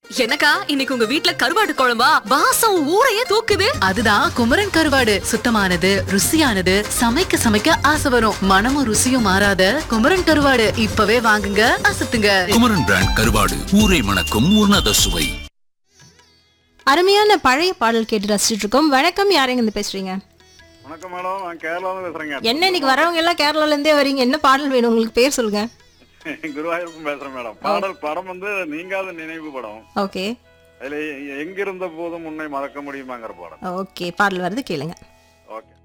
என்னக்கா இன்னைக்கு உங்க வீட்ல கருவாடு குழம்பா வாசம் ஊரையே தூக்குது அதுதான் குமரன் கருவாடு சுத்தமானது ருசியானது சமைக்க சமைக்க ஆசை வரும் மனமும் ருசியும் மாறாத குமரன் கருவாடு இப்பவே வாங்குங்க அசத்துங்க குமரன் பிராண்ட் கருவாடு ஊரை மணக்கும் உன்னத சுவை அருமையான பழைய பாடல் கேட்டு ரசிச்சுட்டு இருக்கோம் வணக்கம் யாருங்க இருந்து பேசுறீங்க வணக்கம் மேடம் நான் கேரளாவில் பேசுறேங்க என்ன இன்னைக்கு வரவங்க எல்லாம் கேரளால இருந்தே வரீங்க என்ன பாடல் வேணும் உங்களுக்கு பேர் சொல்லுங்க குருவாயூருக்கும் பேசுறேன் மேடம் பாடல் படம் வந்து நீங்காத நினைவு படம் ஓகே அதுல எ- எங்கிருந்த போதும் உன்னை மறக்க முடியுமாங்கிற படம் ஓகே பாடல் வருது கேளுங்க ஓகே